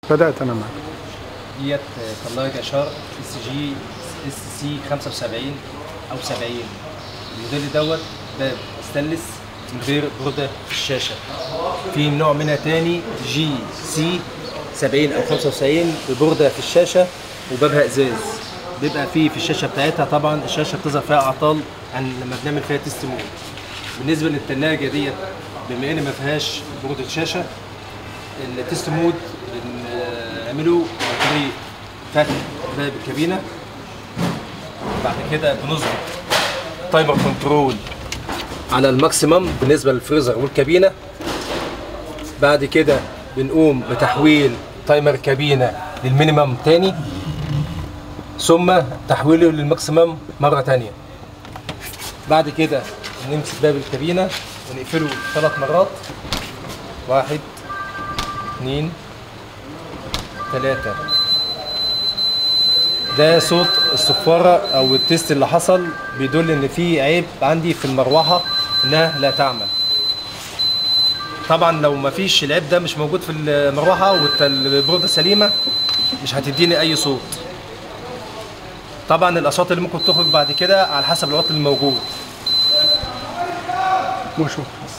بدات انا معك ديت ثلاجة شارك اس جي اس سي 75 او 70 الموديل دوت باب ستانلس من غير بردة في الشاشة في نوع منها تاني جي سي 70 او 95 ببردة في الشاشة وبابها ازاز بيبقى فيه في الشاشة بتاعتها طبعا الشاشة بتظهر فيها اعطال عن لما بنعمل فيها تيست مود بالنسبة للثلاجة ديت بما ان ما فيهاش بردة شاشة التيست مود بنعمله عن طريق فتح باب الكابينة بعد كده بنظبط تايمر كنترول على الماكسيمم بالنسبة للفريزر والكابينة بعد كده بنقوم بتحويل تايمر الكابينة للمينيمم تاني ثم تحويله للماكسيمم مرة تانية بعد كده نمسك باب الكابينة ونقفله ثلاث مرات واحد اثنين ثلاثة ده صوت الصفارة أو التيست اللي حصل بيدل إن في عيب عندي في المروحة إنها لا تعمل طبعا لو ما فيش العيب ده مش موجود في المروحة والبردة سليمة مش هتديني أي صوت طبعا الأصوات اللي ممكن تخرج بعد كده على حسب العطل الموجود وشكرا